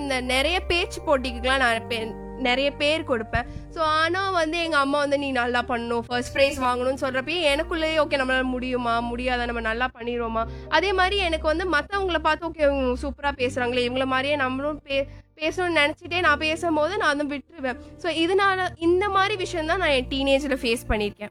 இந்த நிறைய பேச்சு போட்டிக்குலாம் நான் பே- நிறைய பேர் கொடுப்பேன் ஸோ ஆனால் வந்து எங்கள் அம்மா வந்து நீ நல்லா பண்ணணும் ஃபர்ஸ்ட் ப்ரைஸ் வாங்கணும்னு சொல்கிறப்பயே எனக்குள்ளேயே ஓகே நம்மளால முடியுமா முடியாதா நம்ம நல்லா பண்ணிடுவோமா அதே மாதிரி எனக்கு வந்து மற்றவங்கள பார்த்து ஓகே இவங்க சூப்பராக பேசுகிறாங்களே இவங்கள மாதிரியே நம்மளும் பே பேசணும்னு நினச்சிட்டே நான் பேசும்போது நான் வந்து விட்டுருவேன் ஸோ இதனால இந்த மாதிரி விஷயம் தான் நான் என் டீனேஜில் ஃபேஸ் பண்ணியிருக்கேன்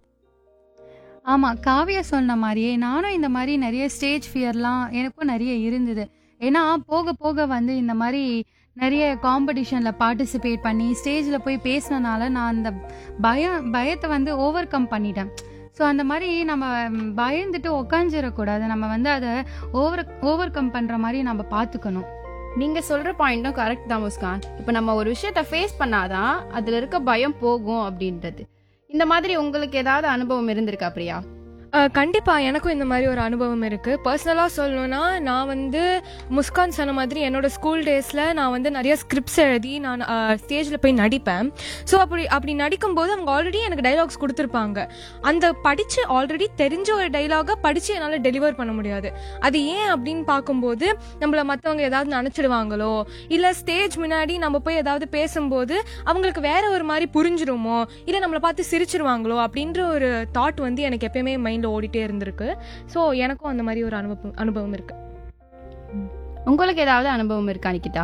ஆமா காவியா சொன்ன மாதிரியே நானும் இந்த மாதிரி நிறைய ஸ்டேஜ் ஃபியர்லாம் எனக்கும் நிறைய இருந்தது ஏன்னா போக போக வந்து இந்த மாதிரி நிறைய காம்படிஷன்ல பார்ட்டிசிபேட் பண்ணி ஸ்டேஜ்ல போய் பேசினனால நான் அந்த பயம் பயத்தை வந்து ஓவர் கம் பண்ணிட்டேன் ஸோ அந்த மாதிரி நம்ம ம், பயந்துட்டு உக்காஞ்சிடக்கூடாது நம்ம வந்து அதை ஓவர் ஓவர் கம் பண்ற மாதிரி நம்ம பார்த்துக்கணும் நீங்க சொல்ற பாயிண்ட்டும் கரெக்ட் தான் முஸ்கான் இப்போ நம்ம ஒரு விஷயத்த ஃபேஸ் பண்ணாதான் அதுல இருக்க பயம் போகும் அப்படின்றது இந்த மாதிரி உங்களுக்கு ஏதாவது அனுபவம் இருந்திருக்கா பிரியா அஹ் கண்டிப்பா எனக்கும் இந்த மாதிரி ஒரு அனுபவம் இருக்கு பர்சனலாக சொல்லணும்னா நான் வந்து முஸ்கான் சொன்ன மாதிரி என்னோட ஸ்கூல் டேஸ்ல நான் வந்து நிறைய ஸ்கிரிப்ட்ஸ் எழுதி நான் ஸ்டேஜில் போய் நடிப்பேன் ஸோ அப்படி அப்படி நடிக்கும்போது அவங்க ஆல்ரெடி எனக்கு டைலாக்ஸ் கொடுத்துருப்பாங்க அந்த படிச்சு ஆல்ரெடி தெரிஞ்ச ஒரு டைலாகை படிச்சு என்னால் டெலிவர் பண்ண முடியாது அது ஏன் அப்படின்னு பார்க்கும்போது நம்மள மற்றவங்க ஏதாவது நினச்சிடுவாங்களோ இல்லை ஸ்டேஜ் முன்னாடி நம்ம போய் ஏதாவது பேசும்போது அவங்களுக்கு வேற ஒரு மாதிரி புரிஞ்சிருமோ இல்லை நம்மளை பார்த்து சிரிச்சிருவாங்களோ அப்படின்ற ஒரு தாட் வந்து எனக்கு எப்பயுமே மைண்டில் ஓடிட்டே இருந்திருக்கு ஸோ எனக்கும் அந்த மாதிரி ஒரு அனுபவம் அனுபவம் இருக்கு உங்களுக்கு ஏதாவது அனுபவம் இருக்கா நிக்கிதா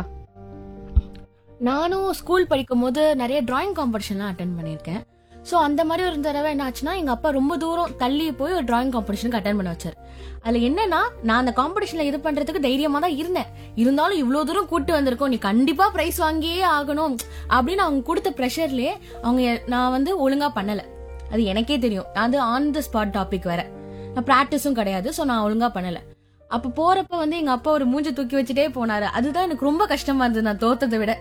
நானும் ஸ்கூல் படிக்கும்போது நிறைய டிராயிங் காம்படிஷன்லாம் அட்டன் பண்ணியிருக்கேன் ஸோ அந்த மாதிரி ஒரு தடவை என்ன ஆச்சுன்னா எங்க அப்பா ரொம்ப தூரம் தள்ளி போய் ஒரு டிராயிங் காம்படிஷனுக்கு அட்டன் பண்ண வச்சார் அதுல என்னன்னா நான் அந்த காம்படிஷன்ல இது பண்றதுக்கு தைரியமா தான் இருந்தேன் இருந்தாலும் இவ்வளவு தூரம் கூட்டு வந்திருக்கோம் நீ கண்டிப்பா பிரைஸ் வாங்கியே ஆகணும் அப்படின்னு அவங்க கொடுத்த ப்ரெஷர்லயே அவங்க எ- நான் வந்து ஒழுங்கா பண்ணல அது எனக்கே தெரியும் அது ஆன் த ஸ்பாட் டாபிக் வேற நான் ப்ராக்டிஸும் கிடையாது ஸோ நான் ஒழுங்கா பண்ணல அப்ப போறப்ப வந்து எங்க அப்பா ஒரு மூஞ்ச தூக்கி வச்சுட்டே போனாரு அதுதான் எனக்கு ரொம்ப கஷ்டமா இருந்தது நான் தோத்ததை விட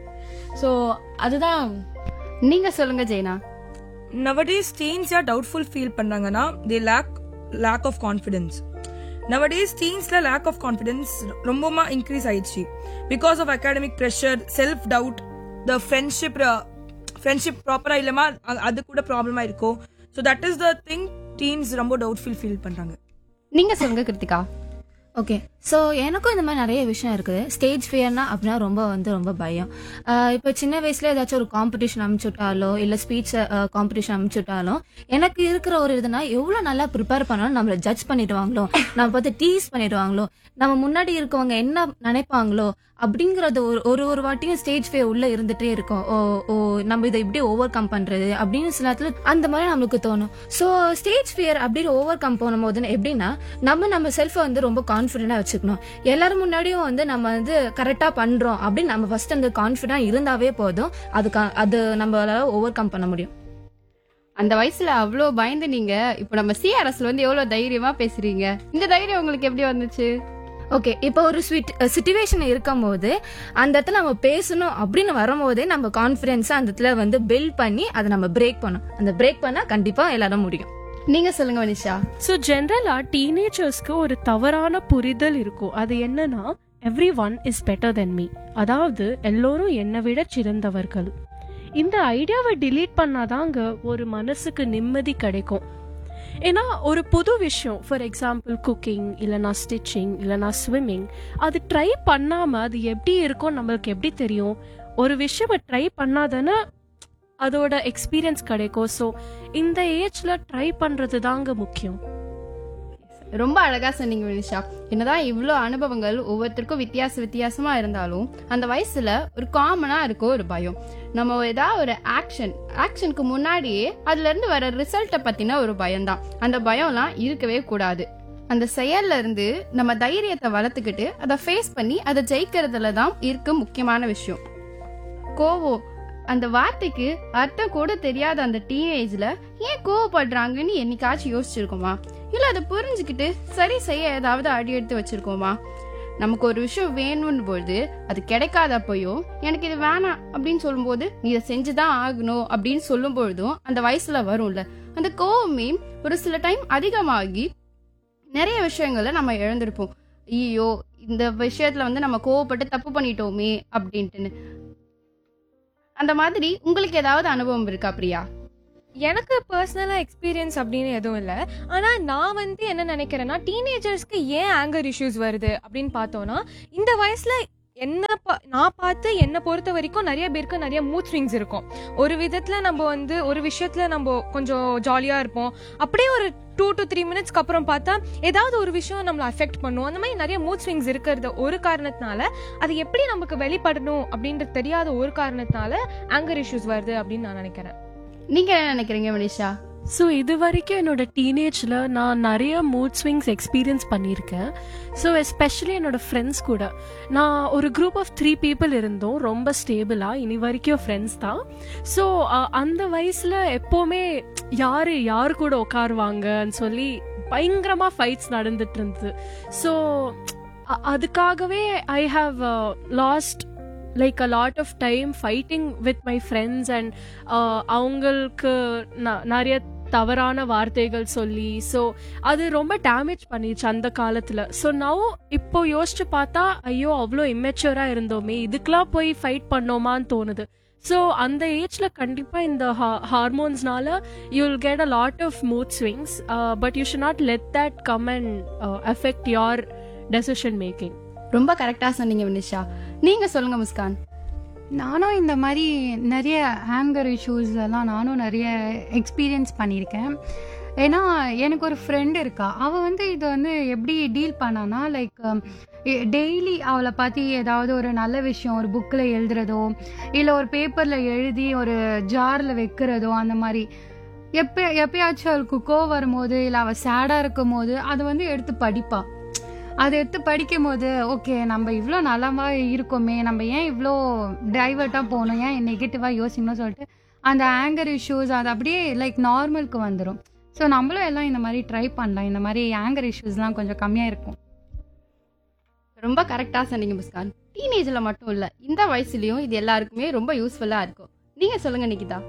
ஸோ அதுதான் நீங்க சொல்லுங்க Jaina nowadays teens are doubtful feel பண்ணாங்கன்னா they lack lack of confidence nowadays teensல lack of confidence ரொம்பமா increase ஆயிடுச்சு because of academic pressure self doubt the friendship uh, friendship ப்ராப்பரா இல்லமா அ- அது கூட ப்ராப்ளமா இருக்கும் so that is the thing teens ரொம்ப doubtful feel பண்றாங்க நீங்க சொல்லுங்க கிருத்திகா ஓகே ஸோ எனக்கும் இந்த மாதிரி நிறைய விஷயம் இருக்குது ஸ்டேஜ் ஃபியர்னா அப்படின்னா ரொம்ப வந்து ரொம்ப பயம் ஆஹ் இப்போ சின்ன வயசுல ஏதாச்சும் ஒரு காம்படிஷன் அனுப்பிச்சுட்டாலோ இல்லை ஸ்பீச் காம்படிஷன் அனுப்பிச்சுட்டாலும் எனக்கு இருக்கிற ஒரு இதுனா எவ்வளோ நல்லா ப்ரிப்பேர் பண்ணாலும் நம்மளை ஜட்ஜ் பண்ணிடுவாங்களோ நம்ம பார்த்து டீஸ் பண்ணிடுவாங்களோ நம்ம முன்னாடி இருக்கவங்க என்ன நினைப்பாங்களோ அப்படிங்கறது ஒரு ஒரு ஒரு வாட்டியும் ஸ்டேஜ் ஃபே உள்ள இருந்துட்டே இருக்கும் ஓ ஓ நம்ம இதை இப்படி ஓவர் கம் பண்றது அப்படின்னு சில நேரத்துல அந்த மாதிரி நம்மளுக்கு தோணும் ஸோ ஸ்டேஜ் ஃபியர் அப்படின்னு ஓவர் கம் பண்ணும்போது எப்படின்னா நம்ம நம்ம செல்ஃபை வந்து ரொம்ப கான்ஃபிடென்டா வச்சுக்கணும் எல்லாரும் முன்னாடியும் வந்து நம்ம வந்து கரெக்டா பண்றோம் அப்படின்னு நம்ம ஃபர்ஸ்ட் அந்த கான்ஃபிடென்ட் இருந்தாவே போதும் அதுக்கு அது நம்மளால ஓவர் கம் பண்ண முடியும் அந்த வயசுல அவ்வளோ பயந்து நீங்க இப்போ நம்ம சிஆர்எஸ்ல வந்து எவ்வளவு தைரியமா பேசுறீங்க இந்த தைரியம் உங்களுக்கு எப்படி வந்துச்சு ஓகே இப்போ ஒரு ஸ்வீட் சுச்சுவேஷன் இருக்கும் போது அந்த இடத்துல நம்ம பேசணும் அப்படின்னு வரும்போதே நம்ம கான்ஃபிடென்ஸா அந்த இடத்துல வந்து பில்ட் பண்ணி அதை நம்ம பிரேக் பண்ணணும் அந்த பிரேக் பண்ணா கண்டிப்பா எல்லாரும் முடியும் நீங்க சொல்லுங்க வனிஷா ஸோ ஜென்ரலாக டீனேஜர்ஸ்க்கு ஒரு தவறான புரிதல் இருக்கும் அது என்னன்னா every one is better than me அதாவது எல்லோரும் என்னை விட சிறந்தவர்கள் இந்த ஐடியாவை delete பண்ணாதாங்க ஒரு மனசுக்கு நிம்மதி கிடைக்கும் ஏன்னா ஒரு புது விஷயம் ஃபார் எக்ஸாம்பிள் குக்கிங் இல்லைனா ஸ்டிச்சிங் இல்லைனா ஸ்விம்மிங் அது ட்ரை பண்ணாமல் அது எப்படி இருக்கும் நம்மளுக்கு எப்படி தெரியும் ஒரு விஷயம் ட்ரை பண்ணாதானே அதோட எக்ஸ்பீரியன்ஸ் கிடைக்கும் ஸோ இந்த ஏஜ்ல ட்ரை பண்றது தாங்க முக்கியம் ரொம்ப அழகா சொன்னீங்க வினிஷா என்னதான் இவ்வளோ அனுபவங்கள் ஒவ்வொருத்தருக்கும் வித்தியாச வித்தியாசமா இருந்தாலும் அந்த வயசுல ஒரு காமனா இருக்கும் ஒரு பயம் நம்ம ஏதாவது ஒரு ஆக்ஷன் ஆக்ஷனுக்கு முன்னாடியே அதுல இருந்து வர ரிசல்ட்டை பத்தின ஒரு பயம்தான் அந்த பயம்லாம் இருக்கவே கூடாது அந்த செயல்ல இருந்து நம்ம தைரியத்தை வளர்த்துக்கிட்டு அதை ஃபேஸ் பண்ணி அதை ஜெயிக்கிறதுல தான் இருக்கு முக்கியமான விஷயம் கோவம் அந்த வார்த்தைக்கு அர்த்தம் கூட தெரியாத அந்த டீனேஜ்ல ஏன் கோவப்படுறாங்கன்னு என்னைக்காச்சும் யோசிச்சிருக்கோமா இல்ல அதை புரிஞ்சுக்கிட்டு சரி செய்ய ஏதாவது அடி எடுத்து வச்சிருக்கோமா நமக்கு ஒரு விஷயம் வேணும்னு பொழுது அது கிடைக்காதப்பையோ எனக்கு இது வேணாம் அப்படின்னு சொல்லும்போது நீ இதை செஞ்சுதான் ஆகணும் அப்படின்னு சொல்லும் பொழுதும் அந்த வயசுல வரும்ல அந்த கோவமே ஒரு சில டைம் அதிகமாகி நிறைய விஷயங்களை நம்ம இழந்திருப்போம் ஐயோ இந்த விஷயத்துல வந்து நம்ம கோவப்பட்டு தப்பு பண்ணிட்டோமே அப்படின்ட்டுன்னு அந்த மாதிரி உங்களுக்கு ஏதாவது அனுபவம் இருக்கா பிரியா எனக்கு பர்சனலாக எக்ஸ்பீரியன்ஸ் அப்படின்னு எதுவும் இல்லை ஆனால் நான் வந்து என்ன நினைக்கிறேன்னா டீனேஜர்ஸ்க்கு ஏன் ஆங்கர் இஷ்யூஸ் வருது அப்படின்னு பார்த்தோன்னா இந்த வயசில் என்ன பா- நான் பார்த்து என்னை பொறுத்த வரைக்கும் நிறைய பேருக்கு நிறைய மூட் ஸ்விங்ஸ் இருக்கும் ஒரு விதத்துல நம்ம வந்து ஒரு விஷயத்துல நம்ம கொஞ்சம் ஜாலியா இருப்போம் அப்படியே ஒரு டூ டு த்ரீ மினிட்ஸ்க்கு அப்புறம் பார்த்தா ஏதாவது ஒரு விஷயம் நம்மளை அஃபெக்ட் பண்ணும் அந்த மாதிரி நிறைய மூட் ஸ்விங்ஸ் இருக்கிறது ஒரு காரணத்தினால அது எப்படி நமக்கு வெளிப்படணும் அப்படின்றது தெரியாத ஒரு காரணத்தினால ஆங்கர் இஷ்யூஸ் வருது அப்படின்னு நான் நினைக்கிறேன் நீங்க என்ன நினைக்கிறீங்க மனிஷா ஸோ இது வரைக்கும் என்னோட டீனேஜில் நான் நிறைய மூட் ஸ்விங்ஸ் எக்ஸ்பீரியன்ஸ் பண்ணியிருக்கேன் ஸோ எஸ்பெஷலி என்னோட ஃப்ரெண்ட்ஸ் கூட நான் ஒரு குரூப் ஆஃப் த்ரீ பீப்புள் இருந்தோம் ரொம்ப ஸ்டேபிளாக இனி வரைக்கும் ஃப்ரெண்ட்ஸ் தான் ஸோ அந்த வயசில் எப்போவுமே யார் யார் கூட உட்காருவாங்கன்னு சொல்லி பயங்கரமாக ஃபைட்ஸ் நடந்துட்டு இருந்தது ஸோ அதுக்காகவே I have lost like a lot of time fighting with my friends and அவங்களுக்கு ந- நிறைய தவறான வார்த்தைகள் சொல்லி ஸோ அது ரொம்ப டேமேஜ் பண்ணிச்சு அந்த காலத்தில் ஸோ நவ் இப்போ யோசிச்சு பார்த்தா ஐயோ அவ்வளோ இம்மெச்சூராக இருந்தோமே இதுக்கெலாம் போய் ஃபைட் பண்ணோமான்னு தோணுது ஸோ அந்த ஏஜில் கண்டிப்பாக இந்த ஹார்மோன்ஸ்னால you will get a lot of mood swings but you should not let that come and affect your decision making ரொம்ப கரெக்டா சொன்னீங்க மனிஷா நீங்க சொல்லுங்க முஸ்கான் நானும் இந்த மாதிரி நிறைய ஆங்கர் இஷ்யூஸ்லாம் நானும் நிறைய எக்ஸ்பீரியன்ஸ் பண்ணியிருக்கேன் ஏன்னா எனக்கு ஒரு ஃப்ரெண்ட் இருக்கா அவள் வந்து இதை வந்து எப்படி டீல் பண்ணானா லைக் டெய்லி அவளை பற்றி ஏதாவது ஒரு நல்ல விஷயம் ஒரு புக்கில் எழுதுறதோ இல்லை ஒரு பேப்பரில் எழுதி ஒரு ஜாரில் வைக்கிறதோ அந்த மாதிரி எப்போ எப்பயாச்சும் அவளுக்கு கோவம் வரும்போது இல்லை அவள் சேடாக இருக்கும் போது அதை வந்து எடுத்து படிப்பா அதை எடுத்து படிக்கும் போது ஓகே நம்ம இவ்வளோ நலமா இருக்கோமே நம்ம ஏன் இவ்வளோ டைவர்ட்டாக போகணும் ஏன் நெகட்டிவாக யோசிக்கணும்னு சொல்லிட்டு அந்த ஆங்கர் இஷ்யூஸ் அது அப்படியே லைக் நார்மலுக்கு வந்துடும் ஸோ நம்மளும் எல்லாம் இந்த மாதிரி ட்ரை பண்ணலாம் இந்த மாதிரி ஆங்கர் இஷ்யூஸ்லாம் கொஞ்சம் கம்மியாக இருக்கும் ரொம்ப கரெக்டா சொன்னீங்க முஸ்கான் டீனேஜ்ல மட்டும் இல்ல இந்த வயசுலயும் இது எல்லாருக்குமே ரொம்ப யூஸ்ஃபுல்லா இருக்கும் நீங்க சொல்லுங்க நிகிதா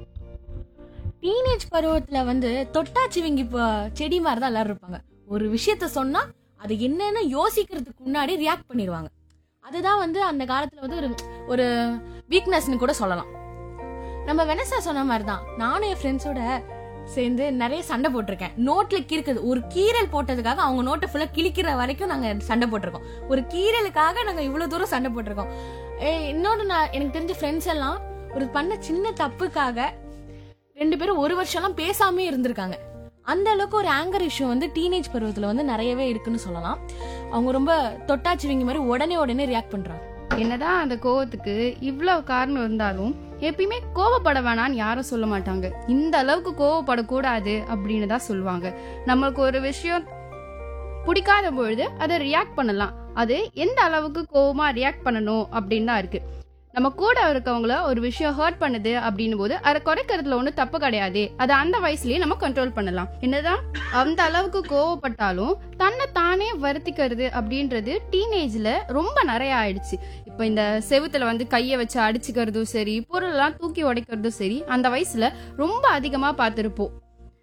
டீனேஜ் பருவத்துல வந்து தொட்டாச்சிவிங்கி ப- செடி மாதிரி தான் எல்லாரும் இருப்பாங்க ஒரு விஷயத்த சொன்னா அது என்னன்னு யோசிக்கிறதுக்கு முன்னாடி ரியாக்ட் பண்ணிடுவாங்க அதுதான் வந்து அந்த காலத்துல வந்து ஒரு ஒரு வீக்னஸ்னு கூட சொல்லலாம் நம்ம வெனசா சொன்ன மாதிரி தான் நானும் என் ஃப்ரெண்ட்ஸோட சேர்ந்து நிறைய சண்டை போட்டிருக்கேன் நோட்ல கிறுக்குது ஒரு கீரல் போட்டதுக்காக அவங்க நோட்டை ஃபுல்லா கிழிக்கிற வரைக்கும் நாங்க சண்டை போட்டிருக்கோம் ஒரு கீரலுக்காக நாங்க இவ்வளவு தூரம் சண்டை போட்டிருக்கோம் ஏய், இன்னொன்னு நான் எனக்கு தெரிஞ்ச ஃப்ரெண்ட்ஸ் எல்லாம் ஒரு பண்ண சின்ன தப்புக்காக ரெண்டு பேரும் ஒரு வருஷம்லாம் பேசாமே இருந்திருக்காங்க அந்த அளவுக்கு ஒரு ஆங்கர் இஷ்யூ வந்து டீனேஜ் பருவத்துல வந்து நிறையவே இருக்குன்னு சொல்லலாம் அவங்க ரொம்ப தொட்டாச்சுவிங்க மாதிரி உடனே உடனே ரியாக்ட் பண்றாங்க என்னதான் அந்த கோவத்துக்கு இவ்வளவு காரணம் இருந்தாலும் எப்பயுமே கோவப்பட வேணாம்னு யாரும் சொல்ல மாட்டாங்க இந்த அளவுக்கு கோவப்படக்கூடாது அப்படின்னு தான் சொல்லுவாங்க நம்மளுக்கு ஒரு விஷயம் பிடிக்காத பொழுது அதை ரியாக்ட் பண்ணலாம் அது எந்த அளவுக்கு கோவமா ரியாக்ட் பண்ணணும் அப்படின்னு தான் இருக்கு நம்ம கூட இருக்கவங்கள ஒரு விஷயம் ஹர்ட் பண்ணுது அப்படின்னும் போது அதை குறைக்கிறதுல ஒன்றும் தப்பு கிடையாது அதை அந்த வயசுலயே நம்ம கண்ட்ரோல் பண்ணலாம் என்னதான் அந்த அளவுக்கு கோவப்பட்டாலும் தன்னை தானே வருத்திக்கிறது அப்படின்றது டீனேஜ்ல ரொம்ப நிறைய ஆயிடுச்சு இப்போ இந்த செவுத்துல வந்து கையை வச்சு அடிச்சுக்கிறதும் சரி பொருளெல்லாம் தூக்கி உடைக்கிறதும் சரி அந்த வயசுல ரொம்ப அதிகமா பார்த்துருப்போம்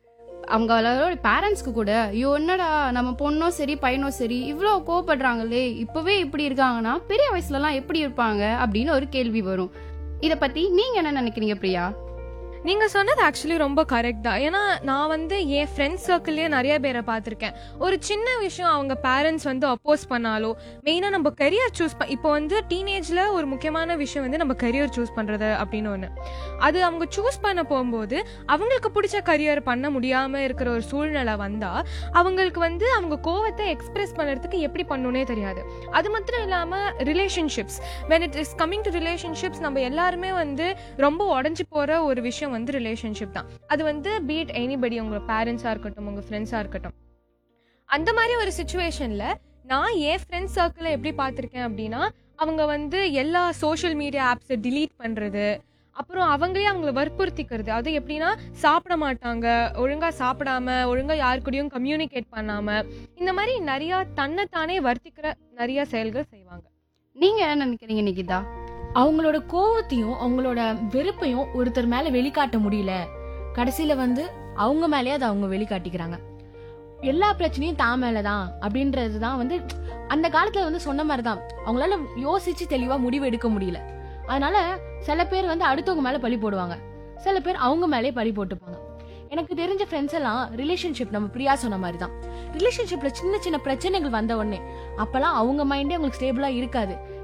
அவங்களோட பேரண்ட்ஸ்க்கு கூட ஐயோ என்னடா நம்ம பொண்ணும் சரி பையனும் சரி இவ்வளோ கோவப்படுறாங்களே இப்பவே இப்படி இருக்காங்கன்னா பெரிய வயசுலலாம் எப்படி இருப்பாங்க அப்படின்னு ஒரு கேள்வி வரும் இத பத்தி நீங்க என்ன நினைக்கிறீங்க பிரியா நீங்க சொன்னது ஆக்சுவலி ரொம்ப கரெக்ட் தான் ஏன்னா நான் வந்து என் ஃப்ரெண்ட்ஸ் சர்க்கிள்லயே நிறைய பேரை பார்த்துருக்கேன் ஒரு சின்ன விஷயம் அவங்க பேரண்ட்ஸ் வந்து அப்போஸ் பண்ணாலோ மெயினாக நம்ம கரியர் சூஸ் ப இப்போ வந்து டீனேஜ்ல ஒரு முக்கியமான விஷயம் வந்து நம்ம கரியர் சூஸ் பண்றது அப்படின்னு ஒன்று அது அவங்க சூஸ் பண்ண போகும்போது அவங்களுக்கு பிடிச்ச கரியர் பண்ண முடியாம இருக்கிற ஒரு சூழ்நிலை வந்தா அவங்களுக்கு வந்து அவங்க கோவத்தை எக்ஸ்பிரஸ் பண்ணுறதுக்கு எப்படி பண்ணணும்னே தெரியாது அது மாத்திரம் இல்லாம relationships when it is coming to relationships நம்ம எல்லாருமே வந்து ரொம்ப உடஞ்சி போற ஒரு விஷயம் வந்து ரிலேஷன்ஷிப் தான் அது வந்து பீட் எனிபடி உங்க பேரண்ட்ஸா இருக்கட்டும் உங்க ஃப்ரெண்ட்ஸா இருக்கட்டும் அந்த மாதிரி ஒரு சுச்சுவேஷன்ல நான் என் ஃப்ரெண்ட்ஸ் சர்க்கிளை எப்படி பார்த்துருக்கேன் அப்படின்னா அவங்க வந்து எல்லா சோஷியல் மீடியா ஆப்ஸை delete பண்றது அப்புறம் அவங்களே அவங்கள வற்புறுத்திக்கிறது அது எப்படின்னா சாப்பிட மாட்டாங்க ஒழுங்கா சாப்பிடாம ஒழுங்கா யார் கூடயும் கம்யூனிகேட் பண்ணாம இந்த மாதிரி நிறைய தன்னைத்தானே வர்த்திக்கிற நிறைய செயல்கள் செய்வாங்க நீங்க என்ன நினைக்கிறீங்க நிகிதா அவங்களோட கோவத்தையும் அவங்களோட வெறுப்பையும் ஒருத்தர் மேல வெளிக்காட்ட முடியல கடைசியில வந்து அவங்க மேலயே அதை அவங்க வெளிக்காட்டிக்கிறாங்க எல்லா பிரச்சனையும் தான் மேலதான் அப்படின்றது தான் வந்து அந்த காலத்துல வந்து சொன்ன மாதிரி தான் அவங்களால யோசிச்சு தெளிவா முடிவு எடுக்க முடியல அதனால சில பேர் வந்து அடுத்தவங்க மேல பழி போடுவாங்க சில பேர் அவங்க மேலே பழி போட்டுப்பாங்க எனக்கு தெரிஞ்ச ஃப்ரெண்ட்ஸ் எல்லாம் ரிலேஷன்ஷிப் நம்ம பிரியா சொன்ன மாதிரி தான் ரிலேஷன்ஷிப்ல சின்ன சின்ன பிரச்சனைகள் வந்த உடனே அப்பெல்லாம் அவங்க மைண்டே அவங்களுக்கு ஸ்டேபிளா இருக்காது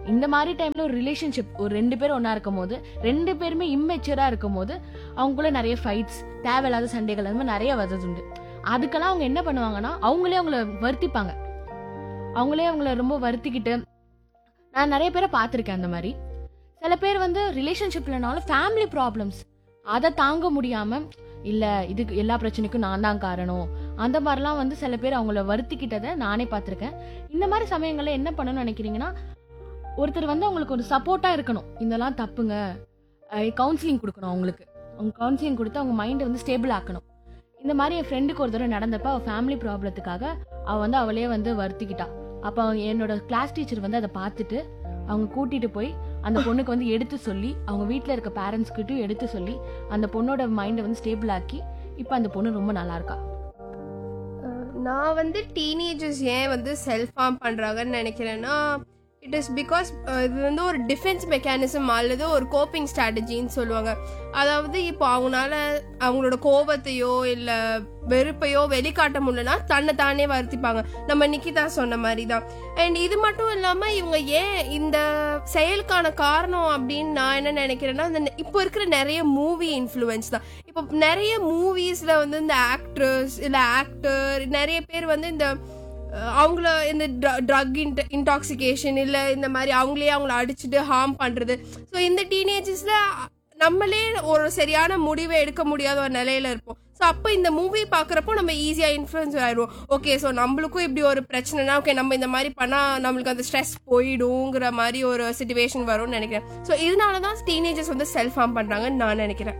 இந்த மாதிரி டைம்ல ஒரு ரிலேஷன்ஷிப் ஒரு ரெண்டு பேரும் ஒண்ணா இருக்கும் போது ரெண்டு பேருமே இம்மெச்சூரா இருக்கும் போது அவங்களுக்குள்ள நிறைய ஃபைட்ஸ் தேவையில்லாத சண்டைகள் அந்த மாதிரி நிறைய வர்றது உண்டு அதுக்கெல்லாம் அவங்க என்ன பண்ணுவாங்கன்னா அவங்களே அவங்கள வருத்திப்பாங்க அவங்களே அவங்கள ரொம்ப வருத்திக்கிட்டு நான் நிறைய பேரை பார்த்துருக்கேன் அந்த மாதிரி சில பேர் வந்து ரிலேஷன்ஷிப்லனாலும் ஃபேமிலி ப்ராப்ளம்ஸ் அதை தாங்க முடியாம இல்ல இதுக்கு எல்லா பிரச்சனைக்கும் நான் தான் காரணம் அந்த மாதிரிலாம் வந்து சில பேர் அவங்கள வருத்திக்கிட்டதை நானே பார்த்துருக்கேன் இந்த மாதிரி சமயங்கள்ல என்ன பண்ணணும்னு நினைக்கிறீங்கன்னா ஒருத்தர் வந்து அவங்களுக்கு ஒரு சப்போர்ட்டா இருக்கணும் இதெல்லாம் தப்புங்க கவுன்சிலிங் கொடுக்கணும் அவங்களுக்கு அவங்க கவுன்சிலிங் கொடுத்து அவங்க மைண்டை வந்து ஸ்டேபிள் ஆக்கணும் இந்த மாதிரி என் ஃப்ரெண்டுக்கு ஒரு தடவை நடந்தப்ப அவள் ஃபேமிலி ப்ராப்ளத்துக்காக அவள் வந்து அவளே வந்து வருத்திக்கிட்டா அப்போ அவங்க என்னோட கிளாஸ் டீச்சர் வந்து அதை பார்த்துட்டு அவங்க கூட்டிட்டு போய் அந்த பொண்ணுக்கு வந்து எடுத்து சொல்லி அவங்க வீட்டில் இருக்க பேரண்ட்ஸ் கிட்டயும் எடுத்து சொல்லி அந்த பொண்ணோட மைண்டை வந்து ஸ்டேபிள் ஆக்கி இப்போ அந்த பொண்ணு ரொம்ப நல்லா இருக்கா நான் வந்து டீனேஜர்ஸ் ஏன் வந்து செல்ஃப் ஹார்ம் பண்ணுறாங்கன்னு நினைக்கிறேன்னா இட் இஸ் பிகாஸ் இது வந்து ஒரு டிஃபென்ஸ் மெக்கானிசம் அல்லது ஒரு கோப்பிங் ஸ்ட்ராட்டஜின்னு சொல்லுவாங்க அதாவது இப்போ அவங்களால அவங்களோட கோபத்தையோ இல்லை வெறுப்பையோ வெளிக்காட்ட முடியலன்னா தன்னை தானே வருத்திப்பாங்க நம்ம நிக்கிதா சொன்ன மாதிரி தான் அண்ட் இது மட்டும் இல்லாமல் இவங்க ஏன் இந்த செயலுக்கான காரணம் அப்படின்னு நான் என்ன நினைக்கிறேன்னா இந்த இப்போ இருக்கிற நிறைய மூவி இன்ஃப்ளூயன்ஸ் தான் இப்போ நிறைய மூவிஸில் வந்து இந்த ஆக்ட்ரஸ் இல்லை ஆக்டர் நிறைய பேர் வந்து இந்த அஹ், அவங்கள இந்த ட்ரக் இன்டாக்சிகேஷன் இல்லை இந்த மாதிரி அவங்களே அவங்கள அடிச்சுட்டு ஹார்ம் பண்ணுறது ஸோ இந்த டீனேஜஸில் நம்மளே ஒரு சரியான முடிவை எடுக்க முடியாத ஒரு நிலையில இருப்போம் ஸோ அப்போ இந்த மூவி பார்க்குறப்போ நம்ம ஈஸியாக இன்ஃப்ளூயன்ஸ் ஆயிடுவோம் ஓகே ஸோ நம்மளுக்கும் இப்படி ஒரு பிரச்சனைனா ஓகே நம்ம இந்த மாதிரி பண்ணால் நம்மளுக்கு அந்த ஸ்ட்ரெஸ் போயிடுங்கிற மாதிரி ஒரு சுச்சுவேஷன் வரும்னு நினைக்கிறேன் ஸோ இதனால தான் டீனேஜர்ஸ் வந்து செல்ஃப் ஹார்ம் பண்ணுறாங்கன்னு நான் நினைக்கிறேன்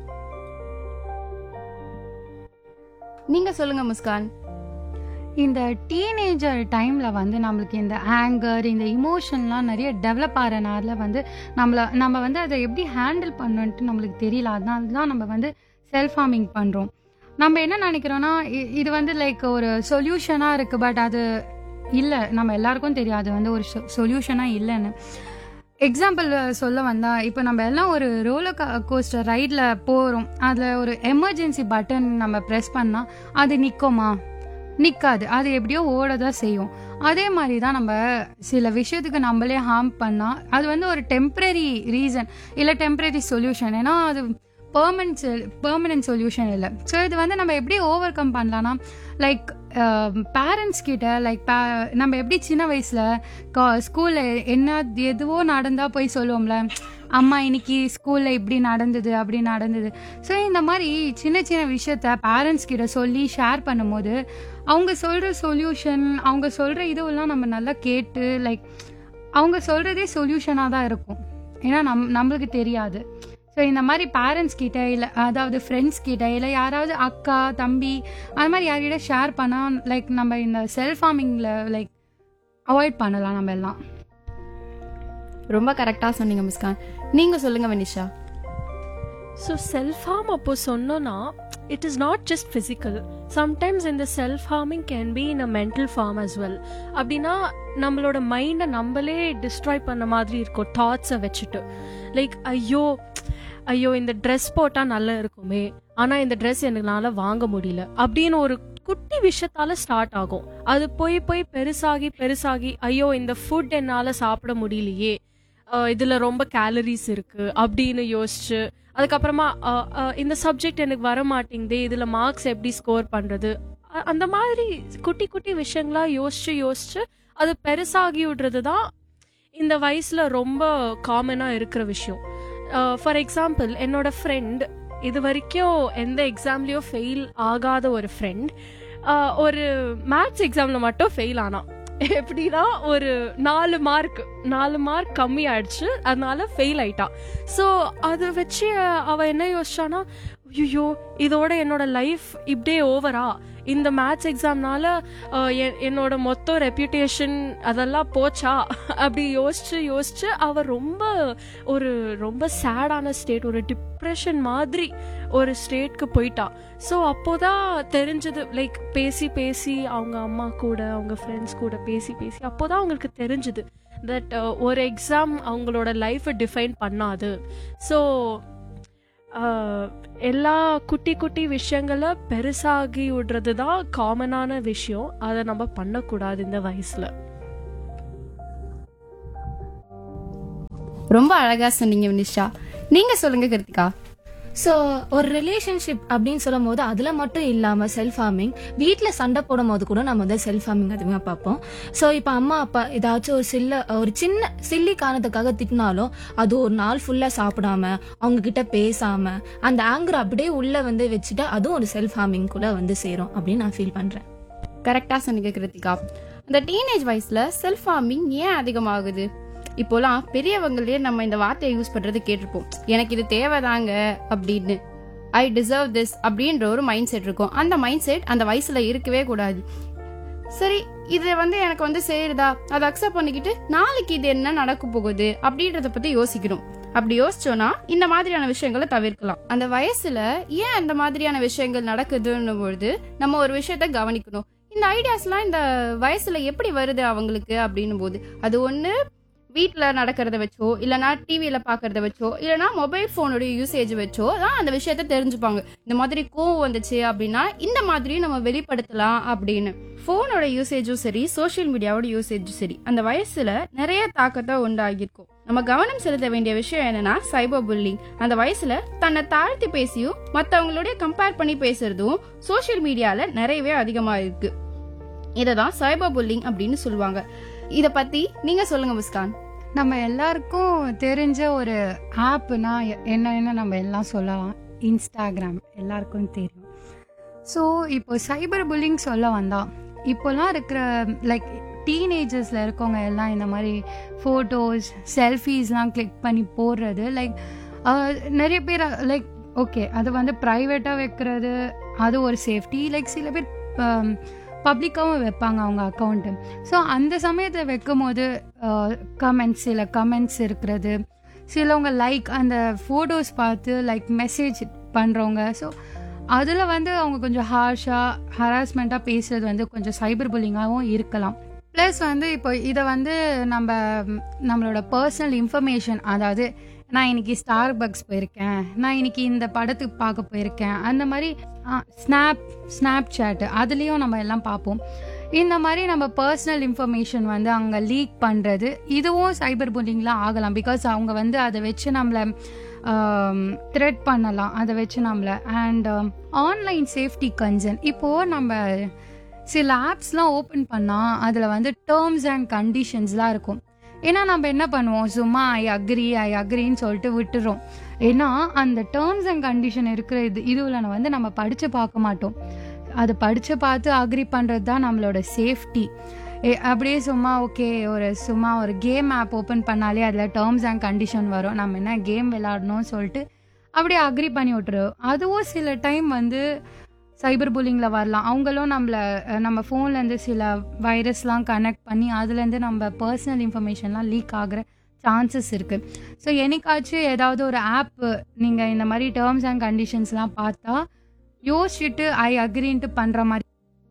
நீங்க சொல்லுங்க முஸ்கான் இந்த டீனேஜர் டைமில் வந்து நம்மளுக்கு இந்த ஆங்கர் இந்த இமோஷன்லாம் நிறைய டெவலப் ஆகிறனால வந்து நம்மள நம்ம வந்து அதை எப்படி ஹேண்டில் பண்ணணுன்ட்டு நம்மளுக்கு தெரியல அதனால தான் நம்ம வந்து செல்ஃப் ஹார்மிங் பண்ணுறோம் நம்ம என்ன நினைக்கிறோன்னா இ- இது வந்து லைக் ஒரு சொல்யூஷனாக இருக்குது பட் அது இல்லை நம்ம எல்லாருக்கும் தெரியும் அது வந்து ஒரு சொல்யூஷனாக இல்லைன்னு எக்ஸாம்பிள் சொல்ல வந்தா இப்போ நம்ம எல்லாம் ஒரு ரோலர் கோஸ்டர் ரைடில் போகிறோம் அதில் ஒரு எமர்ஜென்சி பட்டன் நம்ம ப்ரெஸ் பண்ணால் அது நிற்குமா நிற்காது அது எப்படியோ ஓட தான் செய்யும் அதே மாதிரி தான் நம்ம சில விஷயத்துக்கு நம்மளே ஹார்ம் பண்ணால் அது வந்து ஒரு டெம்ப்ரரி ரீசன் இல்லை டெம்ப்ரரி சொல்யூஷன் ஏன்னா அது பெர்மனன்ட் பெர்மனன்ட் சொல்யூஷன் இல்லை ஸோ இது வந்து நம்ம எப்படி ஓவர் கம் பண்ணலாம்னா லைக் பேரண்ட்ஸ் கிட்ட லைக் நம்ம எப்படி சின்ன வயசில் ஸ்கூலில் என்ன எதுவோ நடந்தால் போய் சொல்லுவோம்ல அம்மா இன்னைக்கு ஸ்கூலில் இப்படி நடந்தது அப்படி நடந்தது ஸோ இந்த மாதிரி சின்ன சின்ன விஷயத்த பேரண்ட்ஸ் கிட்ட சொல்லி ஷேர் பண்ணும்போது அவங்க சொல்கிற சொல்யூஷன் அவங்க சொல்கிற இதுவெல்லாம் நம்ம நல்லா கேட்டு லைக் அவங்க சொல்கிறதே சொல்யூஷனாக தான் இருக்கும் ஏன்னா நம் நம்மளுக்கு தெரியாது ஸோ இந்த மாதிரி பேரண்ட்ஸ் கிட்ட இல்லை அதாவது ஃப்ரெண்ட்ஸ் கிட்ட இல்லை யாராவது அக்கா தம்பி அது மாதிரி யார்கிட்ட ஷேர் பண்ணால் லைக் நம்ம இந்த செல்ஃப் ஃபார்மிங்கில் லைக் அவாய்ட் பண்ணலாம் நம்ம எல்லாம் ரொம்ப கரெக்டா சொன்னீங்க முஸ்கான் நீங்க சொல்லுங்க வனிஷா ஸோ செல்ஃப் ஹார்ம் அப்போ சொன்னோன்னா it is not just physical sometimes இந்த self harming can be in a mental form as well அப்படின்னா நம்மளோட மைண்டை நம்மளே டிஸ்ட்ராய் பண்ண மாதிரி இருக்கும் தாட்ஸை வச்சுட்டு லைக் ஐயோ ஐயோ இந்த ட்ரெஸ் போட்டால் நல்லா இருக்குமே ஆனால் இந்த ட்ரெஸ் என்னால வாங்க முடியல அப்படின்னு ஒரு குட்டி விஷயத்தால ஸ்டார்ட் ஆகும் அது போய் போய் பெருசாகி பெருசாகி ஐயோ இந்த ஃபுட் என்னால் சாப்பிட முடியலையே அஹ் இதுல ரொம்ப கேலரிஸ் இருக்கு அப்படின்னு யோசிச்சு அதுக்கப்புறமா அஹ், அஹ், இந்த சப்ஜெக்ட் எனக்கு வர மாட்டேங்குது இதுல மார்க்ஸ் எப்படி ஸ்கோர் பண்றது அ- அந்த மாதிரி குட்டி குட்டி விஷயங்களா யோசிச்சு யோசிச்சு அது பெருசாகி விடுறது தான் இந்த வயசுல ரொம்ப காமனா இருக்கிற விஷயம் ஃபார் எக்ஸாம்பிள் என்னோட ஃப்ரெண்ட் இது வரைக்கும் எந்த எக்ஸாம்லயும் ஃபெயில் ஆகாத ஒரு ஃப்ரெண்ட் ஒரு மேத்ஸ் எக்ஸாம்ல மட்டும் ஃபெயில் ஆனான் எப்படின்னா ஒரு நாலு மார்க் நாலு மார்க் கம்மி ஆயிடுச்சு அதனால ஃபெயில் ஆயிட்டான் ஸோ அதை வச்சு அவ என்ன யோசிச்சானா ஐயோ இதோட என்னோட லைஃப் இப்படியே ஓவரா இந்த மேத்ஸ் எக்ஸாம்னால என்னோட மொத்த ரெப்யூட்டேஷன் அதெல்லாம் போச்சா அப்படி யோசிச்சு யோசிச்சு அவ ரொம்ப ஒரு ரொம்ப சேடான ஸ்டேட் ஒரு டிப்ரெஷன் மாதிரி ஒரு ஸ்டேட்க்கு போயிட்டா ஸோ அப்போதான் தெரிஞ்சது லைக் பேசி பேசி அவங்க அம்மா கூட அவங்க ஃப்ரெண்ட்ஸ் கூட பேசி பேசி அப்போதான் அவங்களுக்கு தெரிஞ்சது தட் ஒரு எக்ஸாம் அவங்களோட லைஃப்பை டிஃபைன் பண்ணாது ஸோ எல்லா குட்டி குட்டி விஷயங்களை பெருசாகி விடுறது தான் காமனான விஷயம் அதை நம்ம பண்ணக்கூடாது இந்த வயசுல ரொம்ப அழகா சொன்னீங்க வினிஷா நீங்க சொல்லுங்க கிருத்திகா ஸோ ஒரு ரிலேஷன்ஷிப் அப்படின்னு சொல்லும் போது அதில் மட்டும் இல்லாமல் செல்ஃப் ஹார்மிங் வீட்டில் சண்டை போடும் போது கூட நம்ம வந்து செல்ஃப் ஹார்மிங் அதிகமாக பார்ப்போம் ஸோ இப்போ அம்மா அப்பா ஏதாச்சும் ஒரு சில்ல ஒரு சின்ன சில்லி காரணத்துக்காக திட்டினாலும் அது ஒரு நாள் ஃபுல்லாக சாப்பிடாம அவங்க கிட்ட பேசாம அந்த ஆங்கர் அப்படியே உள்ள வந்து வச்சுட்டு அதுவும் ஒரு செல்ஃப் ஹார்மிங் கூட வந்து சேரும் அப்படின்னு நான் ஃபீல் பண்ணுறேன் கரெக்டா சொன்னீங்க கிருத்திகா அந்த டீனேஜ் வயசுல செல்ஃப் ஹார்மிங் ஏன் அதிகமாகுது இப்போலாம் பெரியவங்களே நம்ம இந்த வார்த்தையை யூஸ் பண்றது கேட்டிருப்போம் எனக்கு இது தேவைதாங்க அப்படின்னு ஐ டிசர்வ் திஸ் அப்படின்ற ஒரு மைண்ட் செட் இருக்கும் அந்த மைண்ட் செட் அந்த வயசுல இருக்கவே கூடாது சரி இது வந்து எனக்கு வந்து சேருதா அதை அக்செப்ட் பண்ணிக்கிட்டு நாளைக்கு இது என்ன நடக்க போகுது அப்படின்றத பத்தி யோசிக்கணும் அப்படி யோசிச்சோம்னா இந்த மாதிரியான விஷயங்களை தவிர்க்கலாம் அந்த வயசுல ஏன் அந்த மாதிரியான விஷயங்கள் நடக்குதுன்னும் பொழுது நம்ம ஒரு விஷயத்த கவனிக்கணும் இந்த ஐடியாஸ்லாம் இந்த வயசுல எப்படி வருது அவங்களுக்கு அப்படின்னும் போது அது ஒண்ணு வீட்ல நடக்கிறத வச்சோ இல்லனா டிவியில பாக்குறத வச்சோ இல்லனா மொபைல் போனோட யூசேஜ் வச்சோ தான் அந்த விஷயத்த தெரிஞ்சுப்பாங்க இந்த மாதிரி கோவம் வந்துச்சு அப்படின்னா இந்த மாதிரி நம்ம வெளிப்படுத்தலாம் அப்படின்னு ஃபோனோட யூசேஜும் சரி சோஷியல் மீடியாவோட யூசேஜும் சரி அந்த வயசுல நிறைய தாக்கத்தை உண்டாகியிருக்கும் நம்ம கவனம் செலுத்த வேண்டிய விஷயம் என்னன்னா சைபர் புல்லிங் அந்த வயசுல தன்னை தாழ்த்தி பேசியும் மற்றவங்களோட கம்பேர் பண்ணி பேசுறதும் சோஷியல் மீடியால நிறையவே அதிகமா இருக்கு இதை தான் சைபர் புல்லிங் அப்படின்னு சொல்லுவாங்க இத பத்தி நீங்க சொல்லுங்க முஸ்கான் நம்ம எல்லாருக்கும் தெரிஞ்ச ஒரு ஆப்னா என்னன்னு நம்ம எல்லாம் சொல்லலாம் இன்ஸ்டாகிராம் எல்லாருக்கும் தெரியும் ஸோ இப்போ சைபர் புல்லிங் சொல்ல வந்தா இப்போலாம் இருக்கிற லைக் டீனேஜர்ஸில் இருக்கவங்க எல்லாம் இந்த மாதிரி ஃபோட்டோஸ் செல்ஃபீஸ்லாம் கிளிக் பண்ணி போடுறது லைக் நிறைய பேர் லைக் ஓகே அது வந்து ப்ரைவேட்டாக வைக்கிறது அது ஒரு சேஃப்டி லைக் சில பேர் பப்ளிக்காகவும் வைப்பாங்க அவங்க அக்கௌண்ட்டு ஸோ அந்த சமயத்தை வைக்கும் போது கமெண்ட்ஸ் சில கமெண்ட்ஸ் இருக்கிறது சிலவங்க லைக் அந்த ஃபோட்டோஸ் பார்த்து லைக் மெசேஜ் பண்ணுறவங்க ஸோ அதில் வந்து அவங்க கொஞ்சம் ஹார்ஷாக ஹராஸ்மெண்ட்டாக பேசுறது வந்து கொஞ்சம் சைபர் புல்லிங்காகவும் இருக்கலாம் ப்ளஸ் வந்து இப்போ இதை வந்து நம்ம நம்மளோட பர்சனல் இன்ஃபர்மேஷன் அதாவது நான் இன்னைக்கு ஸ்டார் பக்ஸ் போயிருக்கேன் நான் இன்னைக்கு இந்த படத்துக்கு பார்க்க போயிருக்கேன் அந்த மாதிரி ஸ்னாப் ஸ்னாப் சேட்டு அதுலேயும் நம்ம எல்லாம் பார்ப்போம் இந்த மாதிரி நம்ம பர்சனல் இன்ஃபர்மேஷன் வந்து அங்கே லீக் பண்ணுறது இதுவும் சைபர் புல்லிங்லாம் ஆகலாம் பிகாஸ் அவங்க வந்து அதை வச்சு நம்மளை த்ரெட் பண்ணலாம் அதை வச்சு நம்மளை அண்ட் ஆன்லைன் சேஃப்டி கன்சர்ன் இப்போது நம்ம சில ஆப்ஸ்லாம் ஓப்பன் பண்ணால் அதில் வந்து டேர்ம்ஸ் அண்ட் கண்டிஷன்ஸ்லாம் இருக்கும் ஏன்னா நம்ம என்ன பண்ணுவோம் சும்மா ஐ அக்ரி ஐ அக்ரின்னு சொல்லிட்டு விட்டுறோம் ஏன்னா அந்த டேர்ம்ஸ் அண்ட் கண்டிஷன் இருக்கிற இது இதுவில் வந்து நம்ம படித்து பார்க்க மாட்டோம் அதை படித்து பார்த்து அக்ரி பண்ணுறது தான் நம்மளோட சேஃப்டி அப்படியே சும்மா ஓகே ஒரு சும்மா ஒரு கேம் ஆப் ஓப்பன் பண்ணாலே அதில் டேர்ம்ஸ் அண்ட் கண்டிஷன் வரும் நம்ம என்ன கேம் விளாடணும்னு சொல்லிட்டு அப்படியே அக்ரி பண்ணி விட்டுருவோம் அதுவும் சில டைம் வந்து சைபர் புல்லிங்கில் வரலாம் அவங்களும் நம்மளை நம்ம ஃபோன்லேருந்து சில வைரஸ்லாம் கனெக்ட் பண்ணி அதுலேருந்து நம்ம பர்சனல் இன்ஃபர்மேஷன்லாம் லீக் ஆகிற சான்சஸ் இருக்குது ஸோ என்னைக்காச்சும் ஏதாவது ஒரு ஆப் நீங்கள் இந்த மாதிரி டேர்ம்ஸ் அண்ட் கண்டிஷன்ஸ்லாம் பார்த்தா யோசிச்சுட்டு ஐ அக்ரின்ட்டு பண்ணுற மாதிரி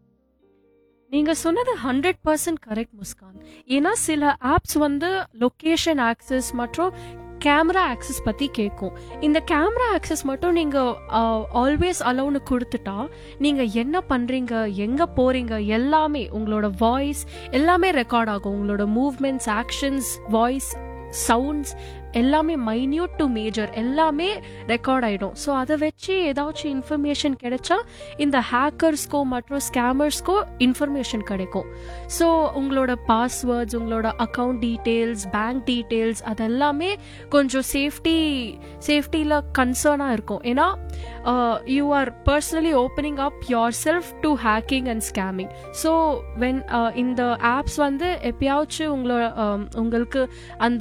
நீங்க சொன்னது ஹண்ட்ரட் பர்சன்ட் கரெக்ட் முஸ்கான் ஏன்னா சில ஆப்ஸ் வந்து லொக்கேஷன் ஆக்சஸ் மற்றும் கேமரா ஆக்சஸ் பற்றி கேட்கும் இந்த கேமரா ஆக்சஸ் மட்டும் நீங்கள் ஆல்வேஸ் அலோன்னு கொடுத்துட்டா நீங்கள் என்ன பண்ணுறீங்க எங்கே போகிறீங்க எல்லாமே உங்களோட வாய்ஸ் எல்லாமே ரெக்கார்ட் ஆகும் உங்களோட மூவ்மெண்ட்ஸ் ஆக்ஷன்ஸ் வாய்ஸ் சவுண்ட்ஸ் எல்லாமே மைன்யூட் டு மேஜர் எல்லாமே ரெக்கார்ட் ஆகிடும் ஸோ அதை வச்சு ஏதாச்சும் இன்ஃபர்மேஷன் கிடைச்சா இந்த ஹேக்கர்ஸ்க்கோ மற்றும் ஸ்கேமர்ஸ்க்கோ இன்ஃபர்மேஷன் கிடைக்கும் ஸோ உங்களோட பாஸ்வேர்ட்ஸ் உங்களோட அக்கௌண்ட் டீட்டெயில்ஸ் பேங்க் டீட்டெயில்ஸ் அதெல்லாமே கொஞ்சம் சேஃப்டி சேஃப்டியில் கன்சர்னாக இருக்கும் ஏன்னா you are personally opening up yourself to hacking and scamming so when இந்த ஆப்ஸ் வந்து எப்பயாச்சும் உங்களோட உங்களுக்கு அந்த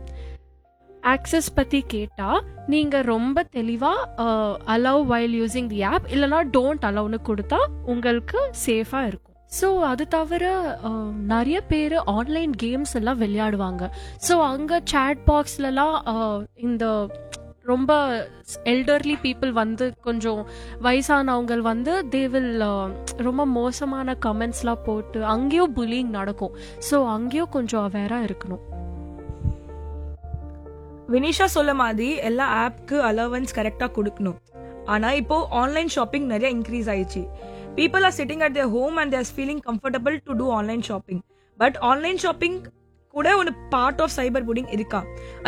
ஆக்சஸ் பற்றி கேட்டால் நீங்கள் ரொம்ப தெளிவாக allow while using the app இல்லைனா டோன்ட் அலவ்னு கொடுத்தா உங்களுக்கு சேஃபாக இருக்கும் ஸோ அது தவிர நிறைய பேர் ஆன்லைன் கேம்ஸ் எல்லாம் விளையாடுவாங்க ஸோ அங்கே சேட் பாக்ஸ்லலாம் இந்த ரொம்ப எல்டர்லி பீப்புள் வந்து கொஞ்சம் வயசானவங்க வந்து தே வில் ரொம்ப மோசமான கமெண்ட்ஸ்லாம் போட்டு அங்கேயும் புலிங் நடக்கும் ஸோ அங்கேயும் கொஞ்சம் அவேராக இருக்கணும் வினிஷா சொல்ல மாதிரி எல்லா ஆப்க்கு அலவன்ஸ் கரெக்டாக கொடுக்கணும் ஆனால் இப்போ ஆன்லைன் ஷாப்பிங் நிறைய இன்க்ரீஸ் ஆயிடுச்சு people are sitting at their home and their feeling comfortable to do online shopping but online shopping கூட ஒரு பார்ட் ஆஃப் சைபர் புல்லிங் இருக்கா